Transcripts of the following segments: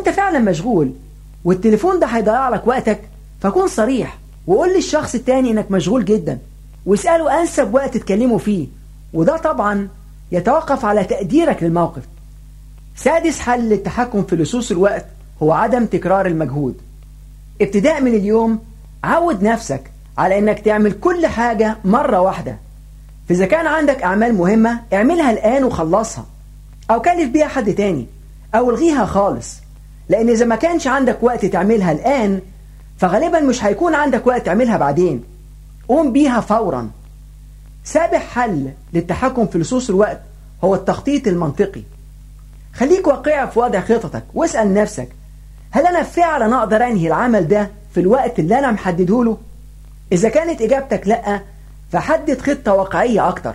انت فعلا مشغول والتليفون ده هيضيع لك وقتك فكون صريح وقول للشخص التاني انك مشغول جدا واسأله انسب وقت تكلمه فيه وده طبعا يتوقف على تقديرك للموقف سادس حل للتحكم في لصوص الوقت هو عدم تكرار المجهود ابتداء من اليوم عود نفسك على انك تعمل كل حاجة مرة واحدة فإذا كان عندك أعمال مهمة اعملها الآن وخلصها أو كلف بيها حد تاني أو الغيها خالص لأن إذا ما كانش عندك وقت تعملها الآن فغالبا مش هيكون عندك وقت تعملها بعدين قوم بيها فورا سابع حل للتحكم في لصوص الوقت هو التخطيط المنطقي خليك واقعي في وضع خططك واسأل نفسك هل أنا فعلا أقدر أنهي العمل ده في الوقت اللي أنا محدده له؟ إذا كانت إجابتك لأ فحدد خطة واقعية أكتر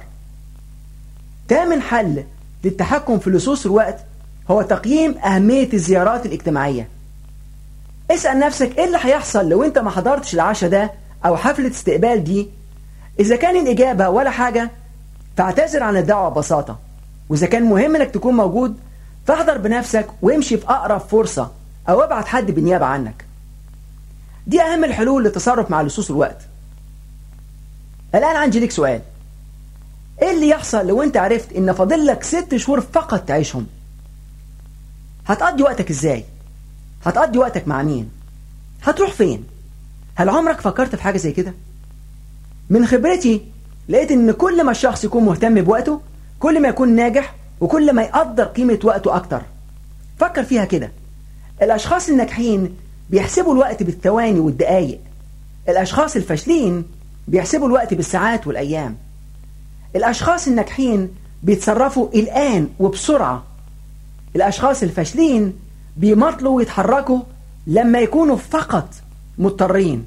تامن حل للتحكم في لصوص الوقت هو تقييم أهمية الزيارات الاجتماعية اسأل نفسك إيه اللي هيحصل لو أنت ما حضرتش العشاء ده أو حفلة استقبال دي إذا كان الإجابة ولا حاجة فاعتذر عن الدعوة ببساطة وإذا كان مهم إنك تكون موجود فاحضر بنفسك وامشي في أقرب فرصة أو ابعت حد بالنيابة عنك دي أهم الحلول للتصرف مع لصوص الوقت الآن عندي ليك سؤال إيه اللي يحصل لو أنت عرفت إن فاضل لك ست شهور فقط تعيشهم هتقضي وقتك إزاي هتقضي وقتك مع مين هتروح فين هل عمرك فكرت في حاجة زي كده من خبرتي لقيت إن كل ما الشخص يكون مهتم بوقته كل ما يكون ناجح وكل ما يقدر قيمة وقته أكتر فكر فيها كده الأشخاص الناجحين بيحسبوا الوقت بالثواني والدقايق الأشخاص الفاشلين بيحسبوا الوقت بالساعات والأيام الأشخاص الناجحين بيتصرفوا الآن وبسرعة الأشخاص الفاشلين بيمطلوا ويتحركوا لما يكونوا فقط مضطرين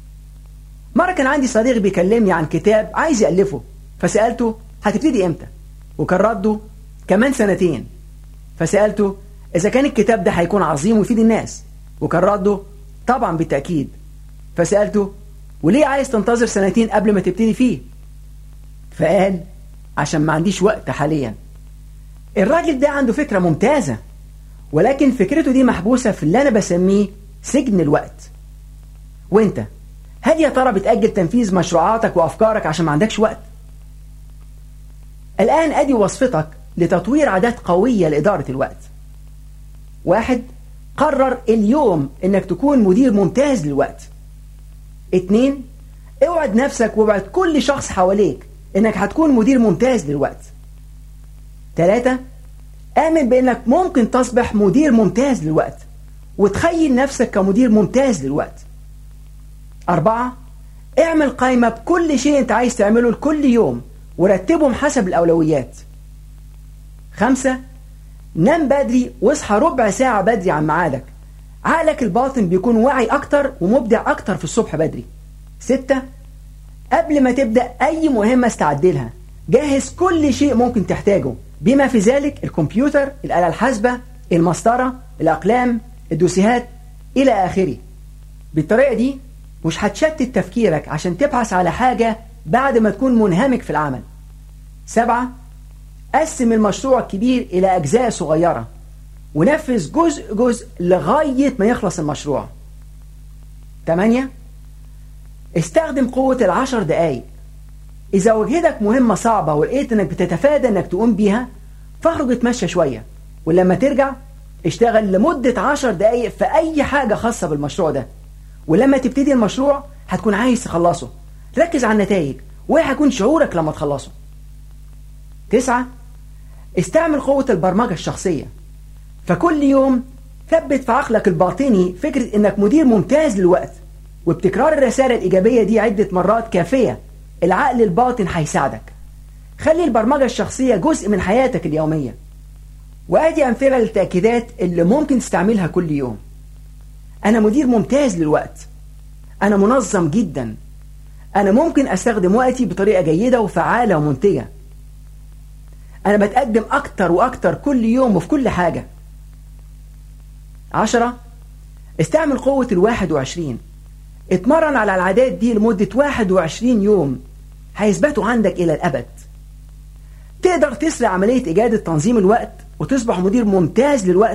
مرة كان عندي صديق بيكلمني عن كتاب عايز يألفه فسألته هتبتدي امتى وكان رده كمان سنتين فسألته إذا كان الكتاب ده هيكون عظيم ويفيد الناس وكان رده طبعا بالتأكيد فسألته وليه عايز تنتظر سنتين قبل ما تبتدي فيه فقال عشان ما عنديش وقت حاليا الراجل ده عنده فكرة ممتازة ولكن فكرته دي محبوسة في اللي أنا بسميه سجن الوقت وانت هل يا ترى بتأجل تنفيذ مشروعاتك وأفكارك عشان ما عندكش وقت الآن أدي وصفتك لتطوير عادات قوية لإدارة الوقت واحد قرر اليوم انك تكون مدير ممتاز للوقت اتنين اوعد نفسك وابعد كل شخص حواليك انك هتكون مدير ممتاز للوقت تلاتة آمن بأنك ممكن تصبح مدير ممتاز للوقت وتخيل نفسك كمدير ممتاز للوقت أربعة اعمل قائمة بكل شيء انت عايز تعمله لكل يوم ورتبهم حسب الأولويات خمسة نام بدري واصحى ربع ساعة بدري عن ميعادك عقلك الباطن بيكون واعي أكتر ومبدع أكتر في الصبح بدري ستة قبل ما تبدأ أي مهمة استعدلها جهز كل شيء ممكن تحتاجه بما في ذلك الكمبيوتر الآلة الحاسبة المسطرة الأقلام الدوسيهات إلى آخره بالطريقة دي مش هتشتت تفكيرك عشان تبحث على حاجة بعد ما تكون منهمك في العمل سبعة قسم المشروع الكبير إلى أجزاء صغيرة ونفذ جزء جزء لغاية ما يخلص المشروع 8 استخدم قوة العشر دقايق إذا وجدك مهمة صعبة ولقيت إنك بتتفادى إنك تقوم بيها فاخرج اتمشى شوية ولما ترجع اشتغل لمدة عشر دقايق في أي حاجة خاصة بالمشروع ده ولما تبتدي المشروع هتكون عايز تخلصه ركز على النتائج وايه هيكون شعورك لما تخلصه تسعة استعمل قوة البرمجة الشخصية فكل يوم ثبت في عقلك الباطني فكرة انك مدير ممتاز للوقت وبتكرار الرسالة الإيجابية دي عدة مرات كافية العقل الباطن هيساعدك خلي البرمجة الشخصية جزء من حياتك اليومية وأدي أمثلة للتأكيدات اللي ممكن تستعملها كل يوم أنا مدير ممتاز للوقت أنا منظم جدا أنا ممكن أستخدم وقتي بطريقة جيدة وفعالة ومنتجة أنا بتقدم أكتر وأكتر كل يوم وفي كل حاجة عشرة استعمل قوة الواحد وعشرين اتمرن على العادات دي لمدة واحد وعشرين يوم هيثبتوا عندك إلى الأبد تقدر تسرع عملية إجادة تنظيم الوقت وتصبح مدير ممتاز للوقت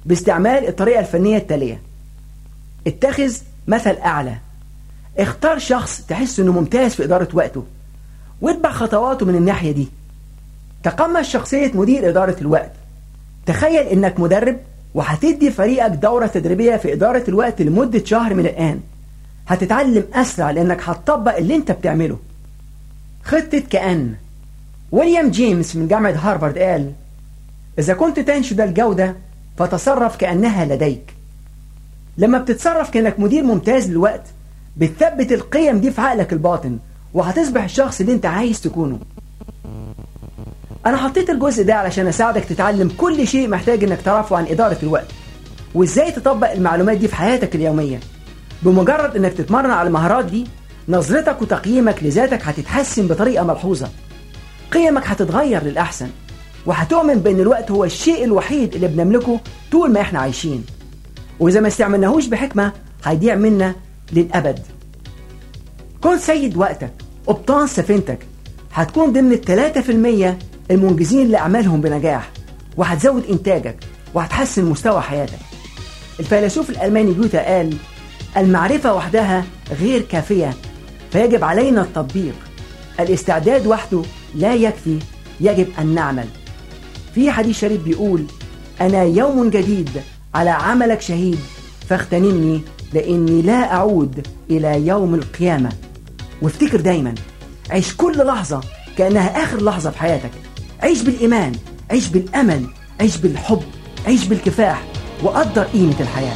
باستعمال الطريقة الفنية التالية اتخذ مثل أعلى اختار شخص تحس انه ممتاز في إدارة وقته واتبع خطواته من الناحية دي تقمص شخصية مدير إدارة الوقت تخيل انك مدرب وهتدي فريقك دورة تدريبية في إدارة الوقت لمدة شهر من الآن هتتعلم أسرع لأنك هتطبق اللي أنت بتعمله خطة كأن ويليام جيمس من جامعة هارفارد قال إذا كنت تنشد الجودة فتصرف كأنها لديك لما بتتصرف كأنك مدير ممتاز للوقت بتثبت القيم دي في عقلك الباطن وهتصبح الشخص اللي انت عايز تكونه انا حطيت الجزء ده علشان اساعدك تتعلم كل شيء محتاج انك تعرفه عن ادارة الوقت وازاي تطبق المعلومات دي في حياتك اليومية بمجرد انك تتمرن على المهارات دي نظرتك وتقييمك لذاتك هتتحسن بطريقة ملحوظة قيمك هتتغير للأحسن وهتؤمن بأن الوقت هو الشيء الوحيد اللي بنملكه طول ما احنا عايشين وإذا ما استعملناهوش بحكمة هيضيع منا للأبد كن سيد وقتك قبطان سفينتك هتكون ضمن الثلاثة في المية المنجزين لأعمالهم بنجاح وهتزود إنتاجك وهتحسن مستوى حياتك الفيلسوف الألماني جوتا قال المعرفة وحدها غير كافية فيجب علينا التطبيق الاستعداد وحده لا يكفي يجب أن نعمل في حديث شريف بيقول أنا يوم جديد على عملك شهيد فاغتنمني لأني لا أعود إلى يوم القيامة وافتكر دايما عيش كل لحظة كأنها آخر لحظة في حياتك عيش بالإيمان عيش بالأمل عيش بالحب عيش بالكفاح وقدر قيمة الحياة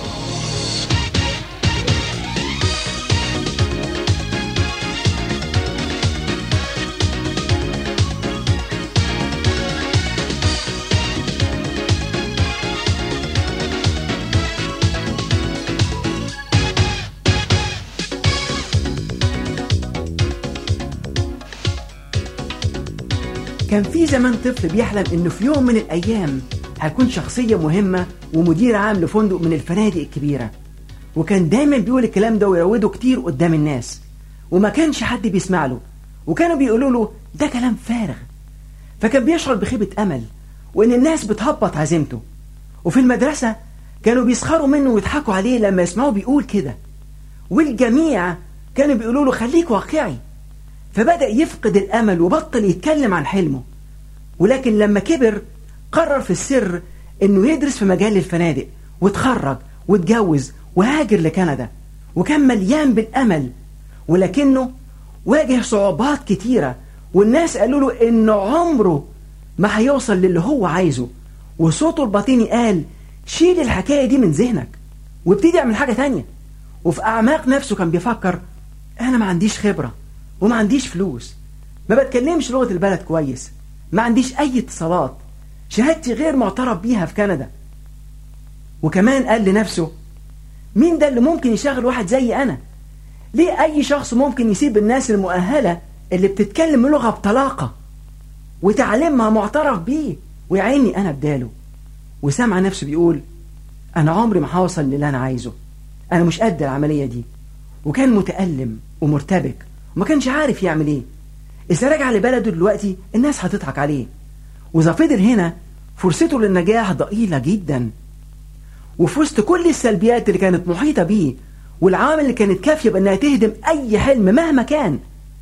كان في زمان طفل بيحلم انه في يوم من الايام هيكون شخصية مهمة ومدير عام لفندق من الفنادق الكبيرة وكان دايما بيقول الكلام ده ويروده كتير قدام الناس وما كانش حد بيسمع له وكانوا بيقولوا له ده كلام فارغ فكان بيشعر بخيبة أمل وإن الناس بتهبط عزيمته وفي المدرسة كانوا بيسخروا منه ويضحكوا عليه لما يسمعوه بيقول كده والجميع كانوا بيقولوا له خليك واقعي فبدأ يفقد الأمل وبطل يتكلم عن حلمه ولكن لما كبر قرر في السر انه يدرس في مجال الفنادق وتخرج واتجوز وهاجر لكندا وكان مليان بالأمل ولكنه واجه صعوبات كتيرة والناس قالوا له انه عمره ما هيوصل للي هو عايزه وصوته الباطني قال شيل الحكاية دي من ذهنك وابتدي اعمل حاجة تانية وفي أعماق نفسه كان بيفكر أنا ما عنديش خبرة وما عنديش فلوس ما بتكلمش لغة البلد كويس ما عنديش أي اتصالات شهادتي غير معترف بيها في كندا وكمان قال لنفسه مين ده اللي ممكن يشغل واحد زي أنا ليه أي شخص ممكن يسيب الناس المؤهلة اللي بتتكلم لغة بطلاقة وتعلمها معترف بيه ويعيني أنا بداله وسمع نفسه بيقول أنا عمري ما هوصل للي أنا عايزه أنا مش قد العملية دي وكان متألم ومرتبك وما كانش عارف يعمل ايه إذا رجع لبلده دلوقتي الناس هتضحك عليه وإذا فضل هنا فرصته للنجاح ضئيلة جدا وفي وسط كل السلبيات اللي كانت محيطة بيه والعوامل اللي كانت كافية بأنها تهدم أي حلم مهما كان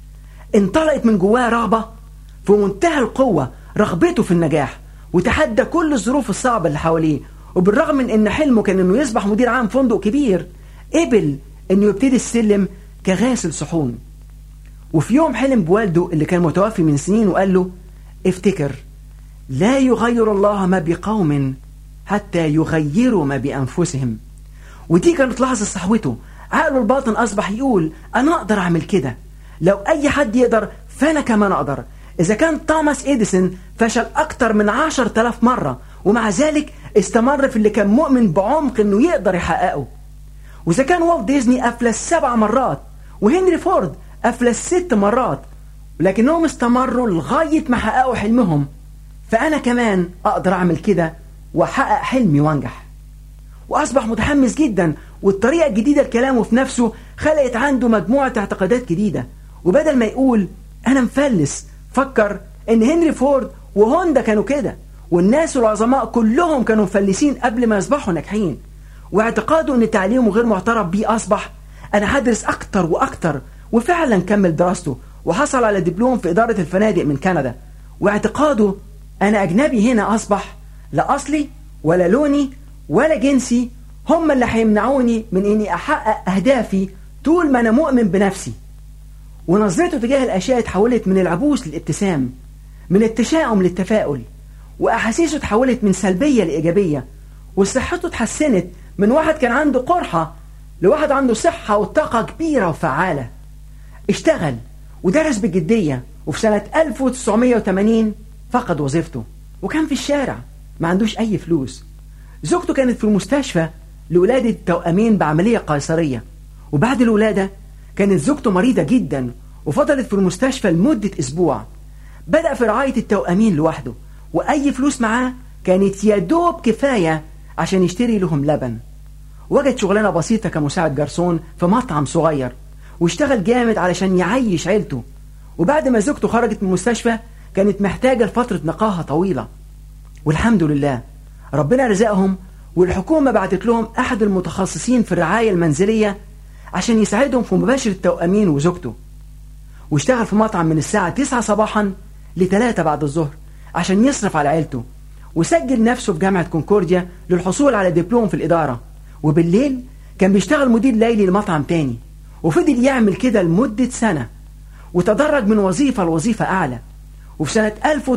انطلقت من جواه رغبة في منتهى القوة رغبته في النجاح وتحدى كل الظروف الصعبة اللي حواليه وبالرغم من ان حلمه كان انه يصبح مدير عام فندق كبير قبل انه يبتدي السلم كغاسل صحون وفي يوم حلم بوالده اللي كان متوفي من سنين وقال له افتكر لا يغير الله ما بقوم حتى يغيروا ما بأنفسهم ودي كانت لحظة صحوته عقله الباطن أصبح يقول أنا أقدر أعمل كده لو أي حد يقدر فأنا كمان أقدر إذا كان توماس إديسون فشل أكتر من عشر تلاف مرة ومع ذلك استمر في اللي كان مؤمن بعمق إنه يقدر يحققه وإذا كان والت ديزني أفلس سبع مرات وهنري فورد أفلس ست مرات ولكنهم استمروا لغاية ما حققوا حلمهم فأنا كمان أقدر أعمل كده وأحقق حلمي وأنجح وأصبح متحمس جدا والطريقة الجديدة لكلامه في نفسه خلقت عنده مجموعة اعتقادات جديدة وبدل ما يقول أنا مفلس فكر إن هنري فورد وهوندا كانوا كده والناس العظماء كلهم كانوا مفلسين قبل ما يصبحوا ناجحين واعتقاده ان تعليمه غير معترف بيه اصبح انا هدرس اكتر واكتر وفعلا كمل دراسته وحصل على دبلوم في اداره الفنادق من كندا واعتقاده انا اجنبي هنا اصبح لا اصلي ولا لوني ولا جنسي هم اللي هيمنعوني من اني احقق اهدافي طول ما انا مؤمن بنفسي ونظرته تجاه الاشياء اتحولت من العبوس للابتسام من التشاؤم للتفاؤل واحاسيسه اتحولت من سلبيه لايجابيه وصحته اتحسنت من واحد كان عنده قرحه لواحد عنده صحه وطاقه كبيره وفعاله اشتغل ودرس بجديه وفي سنه 1980 فقد وظيفته وكان في الشارع ما عندوش اي فلوس زوجته كانت في المستشفى لولادة توأمين بعملية قيصرية وبعد الولادة كانت زوجته مريضة جدا وفضلت في المستشفى لمدة أسبوع بدأ في رعاية التوأمين لوحده وأي فلوس معاه كانت يا دوب كفاية عشان يشتري لهم لبن وجد شغلانة بسيطة كمساعد جرسون في مطعم صغير واشتغل جامد علشان يعيش عيلته وبعد ما زوجته خرجت من المستشفى كانت محتاجة لفترة نقاهة طويلة والحمد لله ربنا رزقهم والحكومة بعتت لهم أحد المتخصصين في الرعاية المنزلية عشان يساعدهم في مباشرة التوأمين وزوجته واشتغل في مطعم من الساعة 9 صباحا ل 3 بعد الظهر عشان يصرف على عيلته وسجل نفسه في جامعة كونكورديا للحصول على دبلوم في الإدارة وبالليل كان بيشتغل مدير ليلي لمطعم تاني وفضل يعمل كده لمدة سنة وتدرج من وظيفة لوظيفة أعلى وفي سنة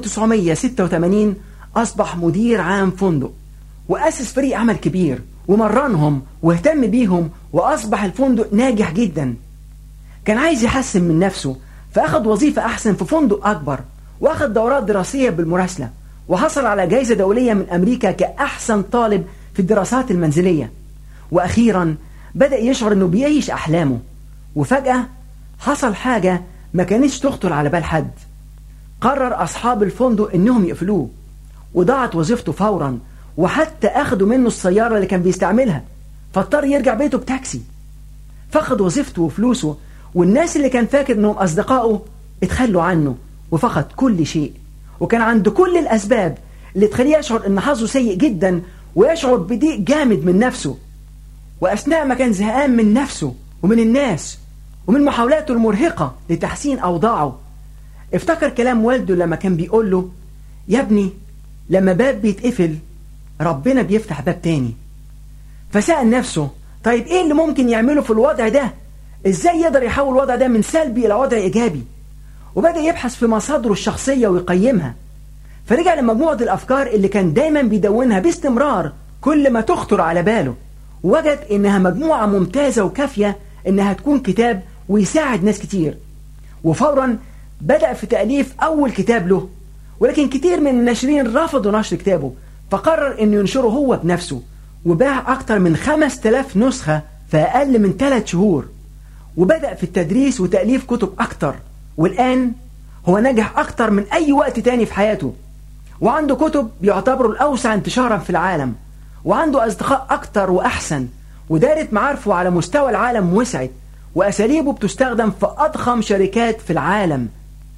1986 أصبح مدير عام فندق وأسس فريق عمل كبير ومرنهم واهتم بيهم وأصبح الفندق ناجح جدا كان عايز يحسن من نفسه فأخذ وظيفة أحسن في فندق أكبر وأخذ دورات دراسية بالمراسلة وحصل على جائزة دولية من أمريكا كأحسن طالب في الدراسات المنزلية وأخيرا بدأ يشعر أنه بيعيش أحلامه وفجأة حصل حاجة ما كانتش تخطر على بال حد قرر أصحاب الفندق أنهم يقفلوه وضاعت وظيفته فورا وحتى أخدوا منه السيارة اللي كان بيستعملها فاضطر يرجع بيته بتاكسي فقد وظيفته وفلوسه والناس اللي كان فاكر انهم اصدقائه اتخلوا عنه وفقد كل شيء وكان عنده كل الاسباب اللي تخليه يشعر ان حظه سيء جدا ويشعر بضيق جامد من نفسه واثناء ما كان زهقان من نفسه ومن الناس ومن محاولاته المرهقة لتحسين أوضاعه افتكر كلام والده لما كان بيقول له يا ابني لما باب بيتقفل ربنا بيفتح باب تاني فسأل نفسه طيب ايه اللي ممكن يعمله في الوضع ده ازاي يقدر يحول الوضع ده من سلبي الى وضع ايجابي وبدأ يبحث في مصادره الشخصية ويقيمها فرجع لمجموعة الأفكار اللي كان دايما بيدونها باستمرار كل ما تخطر على باله وجد إنها مجموعة ممتازة وكافية إنها تكون كتاب ويساعد ناس كتير وفورا بدأ في تأليف أول كتاب له ولكن كتير من الناشرين رفضوا نشر كتابه فقرر انه ينشره هو بنفسه وباع اكتر من 5000 نسخة في اقل من 3 شهور وبدأ في التدريس وتأليف كتب اكتر والآن هو نجح اكتر من اي وقت تاني في حياته وعنده كتب بيعتبروا الاوسع انتشارا في العالم وعنده اصدقاء اكتر واحسن ودارت معارفه على مستوى العالم وسعت واساليبه بتستخدم في اضخم شركات في العالم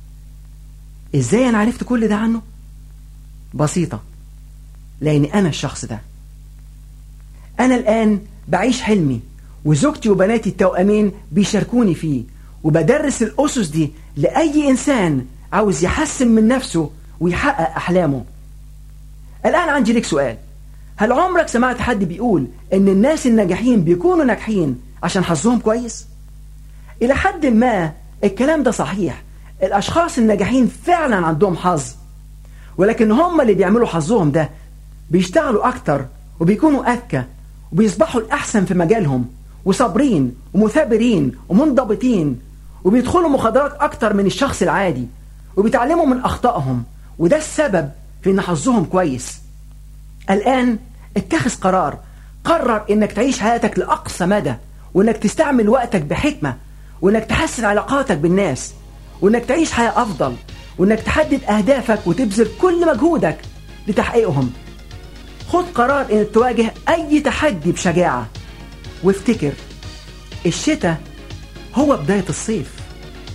ازاي انا عرفت كل ده عنه بسيطة لأني أنا الشخص ده أنا الآن بعيش حلمي وزوجتي وبناتي التوأمين بيشاركوني فيه وبدرس الأسس دي لأي إنسان عاوز يحسن من نفسه ويحقق أحلامه الآن عندي لك سؤال هل عمرك سمعت حد بيقول إن الناس الناجحين بيكونوا ناجحين عشان حظهم كويس؟ إلى حد ما الكلام ده صحيح الأشخاص الناجحين فعلا عندهم حظ ولكن هم اللي بيعملوا حظهم ده بيشتغلوا أكتر وبيكونوا أذكى وبيصبحوا الأحسن في مجالهم وصابرين ومثابرين ومنضبطين وبيدخلوا مخدرات أكتر من الشخص العادي وبيتعلموا من أخطائهم وده السبب في إن حظهم كويس الآن اتخذ قرار قرر إنك تعيش حياتك لأقصى مدى وإنك تستعمل وقتك بحكمة وإنك تحسن علاقاتك بالناس وإنك تعيش حياة أفضل وإنك تحدد أهدافك وتبذل كل مجهودك لتحقيقهم خد قرار إنك تواجه أي تحدي بشجاعة وافتكر الشتاء هو بداية الصيف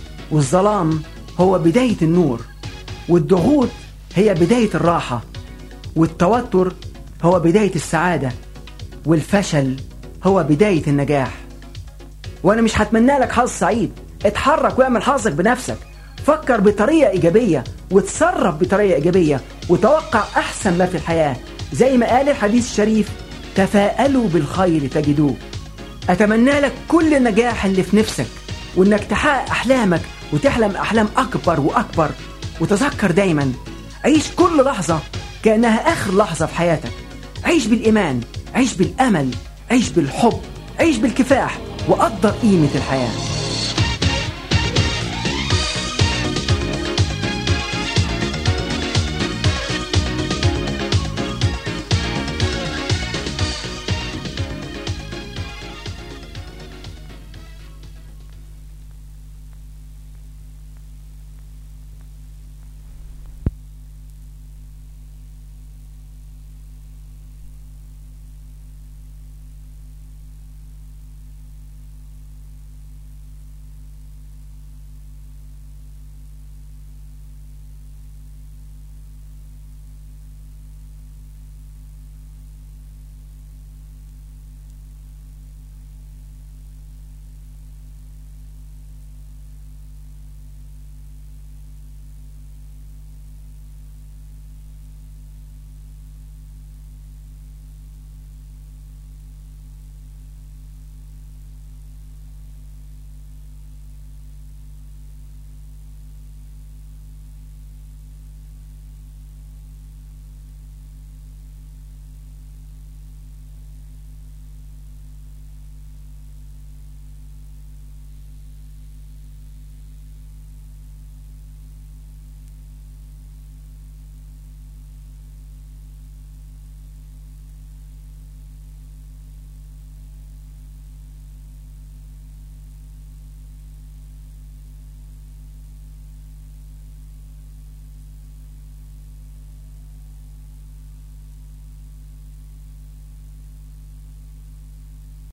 والظلام هو بداية النور والضغوط هي بداية الراحة والتوتر هو بداية السعادة والفشل هو بداية النجاح وأنا مش هتمنى لك حظ سعيد اتحرك واعمل حظك بنفسك فكر بطريقة إيجابية وتصرف بطريقة إيجابية وتوقع أحسن ما في الحياة زي ما قال الحديث الشريف تفاءلوا بالخير تجدوه أتمنى لك كل النجاح اللي في نفسك وإنك تحقق أحلامك وتحلم أحلام أكبر وأكبر وتذكر دايما عيش كل لحظة كأنها آخر لحظة في حياتك عيش بالإيمان عيش بالأمل عيش بالحب عيش بالكفاح وقدر قيمة الحياة